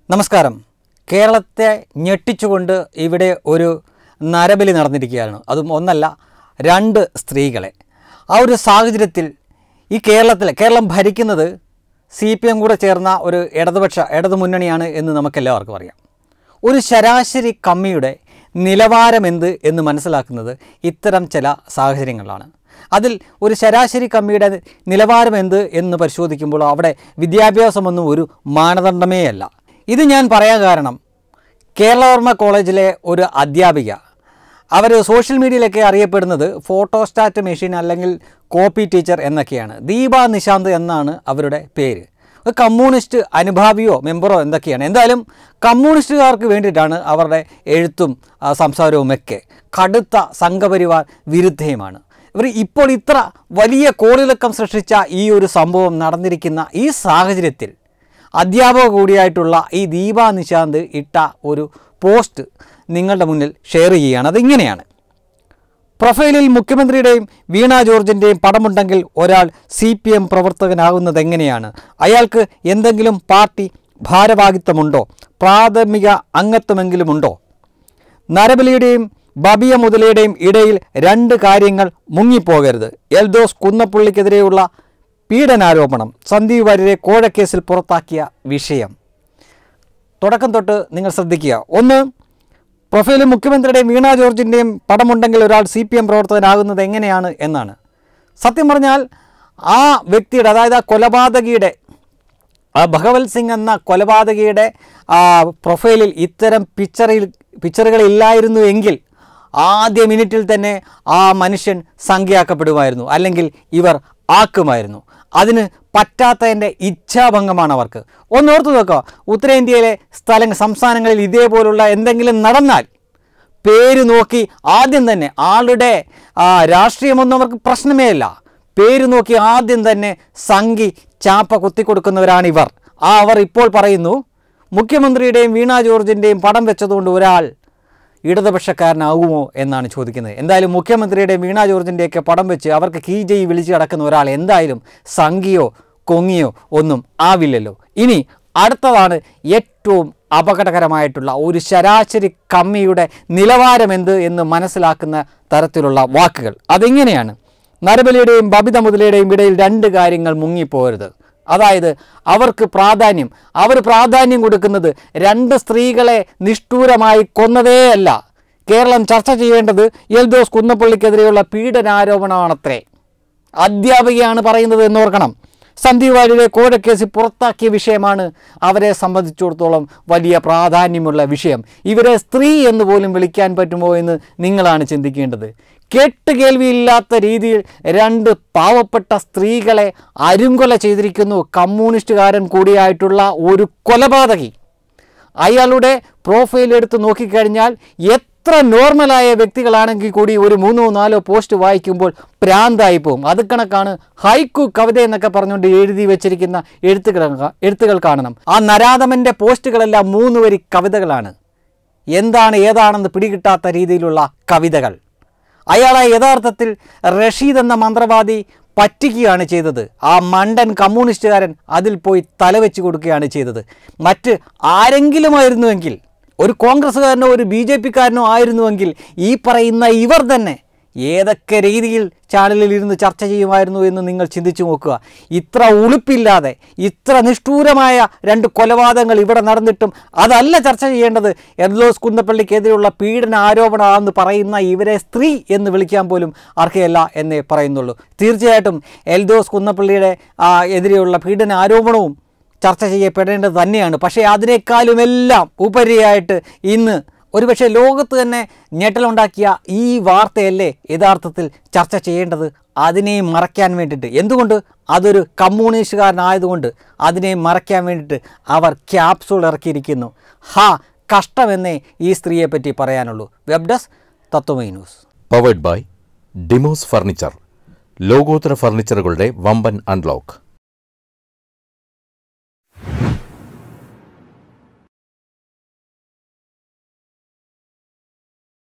നമസ്കാരം കേരളത്തെ ഞെട്ടിച്ചുകൊണ്ട് ഇവിടെ ഒരു നരബലി നടന്നിരിക്കുകയാണ് അതും ഒന്നല്ല രണ്ട് സ്ത്രീകളെ ആ ഒരു സാഹചര്യത്തിൽ ഈ കേരളത്തിൽ കേരളം ഭരിക്കുന്നത് സി പി എം കൂടെ ചേർന്ന ഒരു ഇടതുപക്ഷ ഇടതു മുന്നണിയാണ് എന്ന് നമുക്കെല്ലാവർക്കും അറിയാം ഒരു ശരാശരി കമ്മിയുടെ നിലവാരമെന്ത് എന്ന് മനസ്സിലാക്കുന്നത് ഇത്തരം ചില സാഹചര്യങ്ങളാണ് അതിൽ ഒരു ശരാശരി കമ്മിയുടെ നിലവാരം എന്ത് എന്ന് പരിശോധിക്കുമ്പോൾ അവിടെ വിദ്യാഭ്യാസമൊന്നും ഒരു മാനദണ്ഡമേ അല്ല ഇത് ഞാൻ പറയാൻ കാരണം കേരളവർമ്മ കോളേജിലെ ഒരു അധ്യാപിക അവർ സോഷ്യൽ മീഡിയയിലൊക്കെ അറിയപ്പെടുന്നത് ഫോട്ടോസ്റ്റാറ്റ് മെഷീൻ അല്ലെങ്കിൽ കോപ്പി ടീച്ചർ എന്നൊക്കെയാണ് ദീപ നിശാന്ത് എന്നാണ് അവരുടെ പേര് ഒരു കമ്മ്യൂണിസ്റ്റ് അനുഭാവിയോ മെമ്പറോ എന്തൊക്കെയാണ് എന്തായാലും കമ്മ്യൂണിസ്റ്റുകാർക്ക് വേണ്ടിയിട്ടാണ് അവരുടെ എഴുത്തും ആ, സംസാരവും ഒക്കെ കടുത്ത സംഘപരിവാർ വിരുദ്ധയുമാണ് ഇവർ ഇപ്പോൾ ഇത്ര വലിയ കോളിളക്കം സൃഷ്ടിച്ച ഈ ഒരു സംഭവം നടന്നിരിക്കുന്ന ഈ സാഹചര്യത്തിൽ അധ്യാപക കൂടിയായിട്ടുള്ള ഈ ദീപ നിശാന്ത് ഇട്ട ഒരു പോസ്റ്റ് നിങ്ങളുടെ മുന്നിൽ ഷെയർ ചെയ്യുകയാണ് അതിങ്ങനെയാണ് പ്രൊഫൈലിൽ മുഖ്യമന്ത്രിയുടെയും വീണ ജോർജിൻ്റെയും പടമുണ്ടെങ്കിൽ ഒരാൾ സി പി എം പ്രവർത്തകനാകുന്നത് എങ്ങനെയാണ് അയാൾക്ക് എന്തെങ്കിലും പാർട്ടി ഭാരവാഹിത്വമുണ്ടോ പ്രാഥമിക അംഗത്വമെങ്കിലും ഉണ്ടോ നരബലിയുടെയും ബബിയ മുതലയുടെയും ഇടയിൽ രണ്ട് കാര്യങ്ങൾ മുങ്ങിപ്പോകരുത് എൽദോസ് കുന്നപ്പുള്ളിക്കെതിരെയുള്ള പീഡനാരോപണം സന്ദീപ് വാര്യരെ കോഴക്കേസിൽ പുറത്താക്കിയ വിഷയം തുടക്കം തൊട്ട് നിങ്ങൾ ശ്രദ്ധിക്കുക ഒന്ന് പ്രൊഫൈലിൽ മുഖ്യമന്ത്രിയുടെയും വീണ ജോർജിൻ്റെയും പടമുണ്ടെങ്കിൽ ഒരാൾ സി പി എം പ്രവർത്തകനാകുന്നത് എങ്ങനെയാണ് എന്നാണ് സത്യം പറഞ്ഞാൽ ആ വ്യക്തിയുടെ അതായത് ആ കൊലപാതകിയുടെ ആ ഭഗവത് സിംഗ് എന്ന കൊലപാതകിയുടെ ആ പ്രൊഫൈലിൽ ഇത്തരം പിക്ചറിൽ പിക്ചറുകൾ ഇല്ലായിരുന്നു എങ്കിൽ ആദ്യ മിനിറ്റിൽ തന്നെ ആ മനുഷ്യൻ സംഖ്യയാക്കപ്പെടുമായിരുന്നു അല്ലെങ്കിൽ ഇവർ ആക്കുമായിരുന്നു അതിന് പറ്റാത്തതിൻ്റെ ഇച്ഛാഭംഗമാണ് അവർക്ക് ഒന്നോർത്ത് നോക്കുക ഉത്തരേന്ത്യയിലെ സ്ഥല സംസ്ഥാനങ്ങളിൽ ഇതേപോലുള്ള എന്തെങ്കിലും നടന്നാൽ പേര് നോക്കി ആദ്യം തന്നെ ആളുടെ ആ, രാഷ്ട്രീയമൊന്നും അവർക്ക് പ്രശ്നമേ അല്ല പേര് നോക്കി ആദ്യം തന്നെ സംഘി ചാപ്പ കുത്തിക്കൊടുക്കുന്നവരാണ് ഇവർ ആ അവർ ഇപ്പോൾ പറയുന്നു മുഖ്യമന്ത്രിയുടെയും വീണ ജോർജിൻ്റെയും പടം വെച്ചതുകൊണ്ട് ഒരാൾ ഇടതുപക്ഷക്കാരനാകുമോ എന്നാണ് ചോദിക്കുന്നത് എന്തായാലും മുഖ്യമന്ത്രിയുടെയും വീണ ജോർജിൻ്റെയൊക്കെ പടം വെച്ച് അവർക്ക് കീ ജയി വിളിച്ച് കിടക്കുന്ന ഒരാൾ എന്തായാലും സംഘിയോ കൊങ്ങിയോ ഒന്നും ആവില്ലല്ലോ ഇനി അടുത്തതാണ് ഏറ്റവും അപകടകരമായിട്ടുള്ള ഒരു ശരാശരി കമ്മിയുടെ നിലവാരമെന്ത് എന്ന് മനസ്സിലാക്കുന്ന തരത്തിലുള്ള വാക്കുകൾ അതിങ്ങനെയാണ് നരബലിയുടെയും ബബിത മുതലയുടെയും ഇടയിൽ രണ്ട് കാര്യങ്ങൾ മുങ്ങിപ്പോകരുത് അതായത് അവർക്ക് പ്രാധാന്യം അവർ പ്രാധാന്യം കൊടുക്കുന്നത് രണ്ട് സ്ത്രീകളെ നിഷ്ഠൂരമായി കൊന്നതേയല്ല കേരളം ചർച്ച ചെയ്യേണ്ടത് എൽദോസ് കുന്നപ്പള്ളിക്കെതിരെയുള്ള പീഡനാരോപണമാണത്രേ അധ്യാപികയാണ് പറയുന്നത് എന്നോർക്കണം സന്ദീപ് വാര്യരെ കോഴക്കേസിൽ പുറത്താക്കിയ വിഷയമാണ് അവരെ സംബന്ധിച്ചിടത്തോളം വലിയ പ്രാധാന്യമുള്ള വിഷയം ഇവരെ സ്ത്രീ എന്ന് പോലും വിളിക്കാൻ പറ്റുമോ എന്ന് നിങ്ങളാണ് ചിന്തിക്കേണ്ടത് കേട്ടുകേൾവിയില്ലാത്ത രീതിയിൽ രണ്ട് പാവപ്പെട്ട സ്ത്രീകളെ അരുങ്കൊല ചെയ്തിരിക്കുന്നു കമ്മ്യൂണിസ്റ്റുകാരൻ കൂടിയായിട്ടുള്ള ഒരു കൊലപാതകി അയാളുടെ പ്രൊഫൈൽ എടുത്ത് നോക്കിക്കഴിഞ്ഞാൽ എത്ര നോർമലായ വ്യക്തികളാണെങ്കിൽ കൂടി ഒരു മൂന്നോ നാലോ പോസ്റ്റ് വായിക്കുമ്പോൾ പ്രാന്തായി പോകും അത് കണക്കാണ് ഹൈക്കു കവിത എന്നൊക്കെ പറഞ്ഞുകൊണ്ട് എഴുതി വെച്ചിരിക്കുന്ന എഴുത്തുകൾ എഴുത്തുകൾ കാണണം ആ നരാധമൻ്റെ പോസ്റ്റുകളെല്ലാം മൂന്ന് വരി കവിതകളാണ് എന്താണ് ഏതാണെന്ന് പിടികിട്ടാത്ത രീതിയിലുള്ള കവിതകൾ അയാളെ യഥാർത്ഥത്തിൽ റഷീദ് എന്ന മന്ത്രവാദി പറ്റിക്കുകയാണ് ചെയ്തത് ആ മണ്ടൻ കമ്മ്യൂണിസ്റ്റുകാരൻ അതിൽ പോയി തലവെച്ച് കൊടുക്കുകയാണ് ചെയ്തത് മറ്റ് ആരെങ്കിലുമായിരുന്നുവെങ്കിൽ ഒരു കോൺഗ്രസ്സുകാരനോ ഒരു ബി ജെ പിക്കാരനോ ആയിരുന്നുവെങ്കിൽ ഈ പറയുന്ന ഇവർ തന്നെ ഏതൊക്കെ രീതിയിൽ ചാനലിൽ ഇരുന്ന് ചർച്ച ചെയ്യുമായിരുന്നു എന്ന് നിങ്ങൾ ചിന്തിച്ചു നോക്കുക ഇത്ര ഉളുപ്പില്ലാതെ ഇത്ര നിഷ്ഠൂരമായ രണ്ട് കൊലപാതകങ്ങൾ ഇവിടെ നടന്നിട്ടും അതല്ല ചർച്ച ചെയ്യേണ്ടത് എർലോസ് കുന്നപ്പള്ളിക്കെതിരെയുള്ള പീഡന ആരോപണമാണെന്ന് പറയുന്ന ഇവരെ സ്ത്രീ എന്ന് വിളിക്കാൻ പോലും അർഹയല്ല എന്നേ പറയുന്നുള്ളൂ തീർച്ചയായിട്ടും എൽദോസ് കുന്നപ്പള്ളിയുടെ ആ, എതിരെയുള്ള പീഡന ആരോപണവും ചർച്ച ചെയ്യപ്പെടേണ്ടത് തന്നെയാണ് പക്ഷേ അതിനേക്കാളുമെല്ലാം ഉപരിയായിട്ട് ഇന്ന് ഒരുപക്ഷെ ലോകത്ത് തന്നെ ഞെട്ടലുണ്ടാക്കിയ ഈ വാർത്തയല്ലേ യഥാർത്ഥത്തിൽ ചർച്ച ചെയ്യേണ്ടത് അതിനെ മറയ്ക്കാൻ വേണ്ടിയിട്ട് എന്തുകൊണ്ട് അതൊരു കമ്മ്യൂണിസ്റ്റുകാരനായതുകൊണ്ട് അതിനെ മറയ്ക്കാൻ വേണ്ടിയിട്ട് അവർ ക്യാപ്സൂൾ ഇറക്കിയിരിക്കുന്നു ഹാ കഷ്ടമെന്നേ ഈ സ്ത്രീയെ പറ്റി പറയാനുള്ളൂ web desk Tatwamayi news powered by Demos furniture ലോകോത്തര ഫർണിച്ചറുകളുടെ വമ്പൻ അൺലോക്ക്